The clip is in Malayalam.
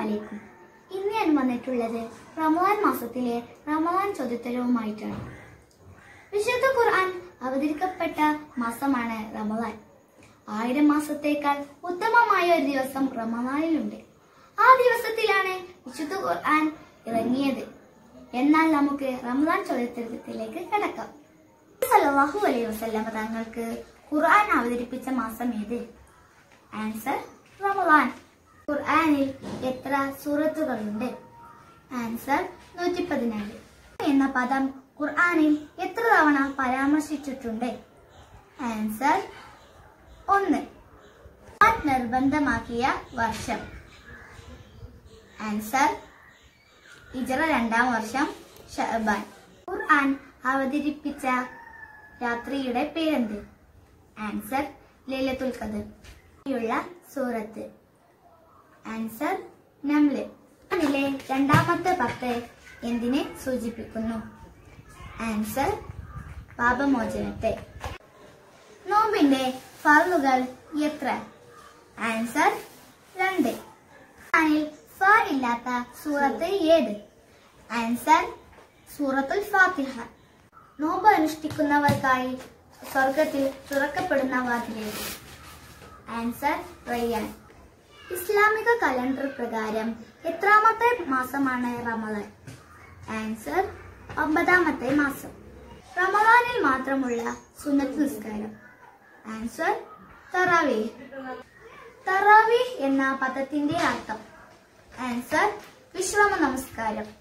അലൈക്കും ഇന്ന് ഞാൻ വന്നിട്ടുള്ളത് റമദാൻ മാസത്തിലെ റമദാൻ ചോദ്യോത്തരവുമായിട്ടാണ് വിശുദ്ധ ഖുർആൻ അവതരിക്കപ്പെട്ട മാസമാണ് റമദാൻ ആയിരം മാസത്തേക്കാൾ ഉത്തമമായ ഒരു ദിവസം റമദാനിലുണ്ട് ആ ദിവസത്തിലാണ് വിശുദ്ധ ഖുർആൻ ഇറങ്ങിയത് എന്നാൽ നമുക്ക് റമദാൻ ചോദ്യോത്തരത്തിലേക്ക് കിടക്കാം സല്ലല്ലാഹു അലൈഹി വസല്ലമ തങ്ങൾക്ക് ഖുർആൻ അവതരിപ്പിച്ച മാസം ഏത് ആൻസർ റമദാൻ ഖുർആനിൽ എത്ര സൂറത്തുകളുണ്ട് ആൻസർ നൂറ്റി പതിനാല് എന്ന പദം ഖുർആനിൽ എത്ര തവണ പരാമർശിച്ചിട്ടുണ്ട് ആൻസർ ഒന്ന് ഖുർആൻ നിർബന്ധമാക്കിയ വർഷം ആൻസർ ഇജറ രണ്ടാം വർഷം ഷഹബാൻ ഖുർആൻ അവതരിപ്പിച്ച രാത്രിയുടെ പേരെന്ത് ആൻസർ ലൈലത്തുൽ ഖദർ യുള്ള സൂറത്ത് ആൻസർ നംല് ഖുർആനിലെ രണ്ടാമത്തെ പത്ത് എന്തിനെ സൂചിപ്പിക്കുന്നു ആൻസർ പാപമോചനത്തെ നോമ്പിന്റെ ഫറുകൾ എത്ര ആൻസർ രണ്ട് ഖുർആനിൽ ഫ ഇല്ലാത്ത സൂറത്ത് ഏത് ആൻസർ സൂറത്തുൽ ഫാത്തിഹ നോമ്പ് അനുഷ്ഠിക്കുന്നവർക്കായി സ്വർഗത്തിൽ തുറക്കപ്പെടുന്ന വാതിലേത് ആൻസർ റയ്യാൻ ഇസ്ലാമിക കലണ്ടർ പ്രകാരം എത്രാമത്തെ മാസമാണ് റമദാൻ ആൻസർ ഒമ്പതാമത്തെ മാസം റമദാനിൽ മാത്രമുള്ള സുന്നത്ത് നിസ്കാരം ആൻസർ തറാവീഹ് തറാവീഹ് എന്ന പദത്തിന്റെ അർത്ഥം ആൻസർ വിശ്രമ നമസ്കാരം